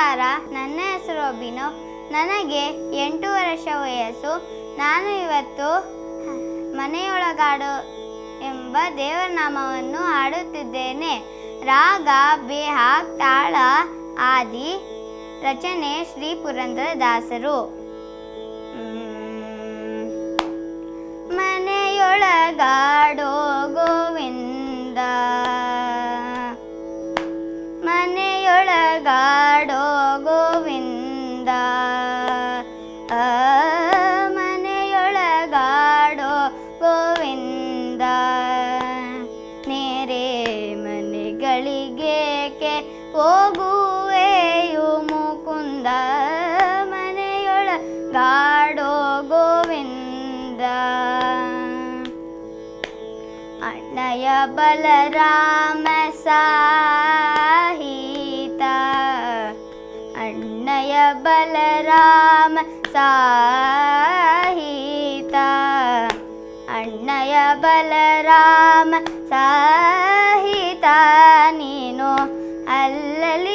ನಮಸ್ಕಾರ ನನ್ನ ಹೆಸರು ಅಭಿನವ್ ನನಗೆ ಎಂಟು ವರ್ಷ ವಯಸ್ಸು ನಾನು ಇವತ್ತು ಮನೆಯೊಳಗಾಡು ಎಂಬ ದೇವರ ನಾಮವನ್ನು ಹಾಡುತ್ತಿದ್ದೇನೆ ರಾಗ ಬೇಹಾಗ್ ತಾಳ ಆದಿ ರಚನೆ ಶ್ರೀ ಪುರಂದರ ದಾಸರು ಮ್, ಮನೆಯೊಳಗಾಡೋ ಗೋವಿಂದ ಮನೆಯೊಳಗಾಡೋ ಗೋವಿಂದ ಆ, ಮನೆಯೊಳಗಾಡೋ ಗೋವಿಂದ ನೇರೆ ಮನೆಗಳಿಗೇಕೆ ಹೋಗುವೆಯು ಮುಕುಂದ ಮನೆಯೊಳಗಾಡೋ ಗೋವಿಂದ ಅಣ್ಣಯ ಬಲರಾಮ ಸಾಹಿತ ಅಣ್ಣಯ ಬಲರಾಮ ಸಾಹಿತ ಅಣ್ಣಯ ಬಲರಾಮ ಸಾಹಿತ ನೀನು ಅಲ್ಲಲ್ಲಿ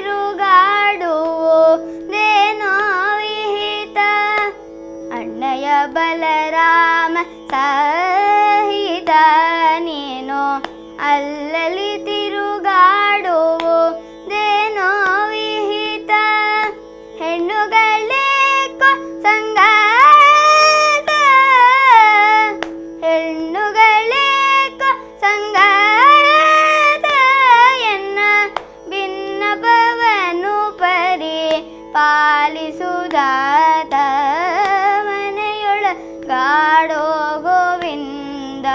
ತಿರುಗಾಡುವುದೇನೋ ವಿಹಿತ ಅಣ್ಣಯ ಬಲರಾಮ ಸಹಿತ ನೀನು ಅಲ್ಲಲ್ಲಿ ತಿರುಗಾಡುವುದೇನೋ ವಿಹಿತ ಹೆಣ್ಣುಗಳೇಕೋ ಸಂಗಾತ ಹೆಣ್ಣುಗಳೇಕೋ ಸಂಗಾತ ಎನ್ನ ಭಿನ್ನಪವನು ಪರಿ ಪಾಲಿಸುದಾತ ಮನೆಯೊಳಗಾಡೋ ಗೋವಿಂದ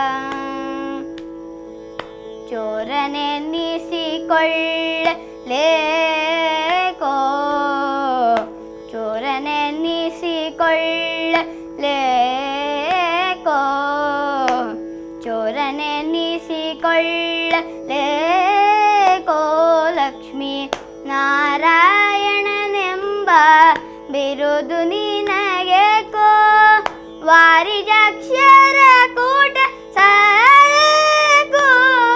ಚೋರನೆನ್ನಿಸಿಕೊಳ್ಳಲೇಕೋ ಚೋರನೆನ್ನಿಸಿಕೊಳ್ಳಲೇಕೋ ಚೋರನೆನ್ನಿಸಿಕೊಳ್ಳಲೇಕೋ ಲಕ್ಷ್ಮೀ ನಾರಾಯಣನೆಂಬ ಬಿರುದು ನಿನಗೆಕೋ ವಾರಿಜಾಕ್ಷರ ಕೂಟ ಸಾಕು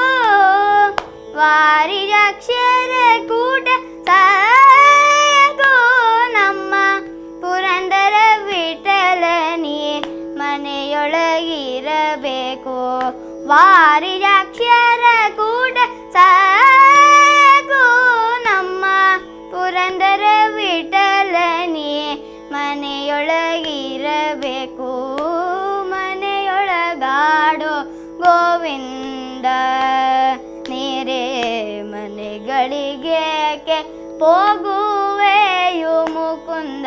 ವಾರಿಜಾಕ್ಷರ ಕೂಟ ಸಾಕು ನಮ್ಮ ಪುರಂದರ ವಿಠಲನಿ ಮನೆಯೊಳಗಿರಬೇಕು ವಾರಿಜಾಕ್ಷರ ಕೂಟ ಸಾಕು ನಮ್ಮ ಪುರಂದರ ವಿಠಲನಿ ಮನೆಯೊಳಗಿರಬೇಕು ಮನೆಯೊಳಗಾಡೋ ಗೋವಿಂದ ನೀರೇ ಮನೆಗಳಿಗೇಕೆ ಹೋಗುವೆಯು ಮುಕುಂದ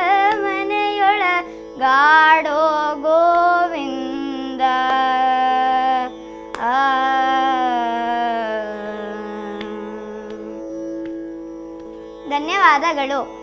ಮನೆಯೊಳಗಾಡೋ ಗೋವಿಂದ ಆ ಧನ್ಯವಾದಗಳು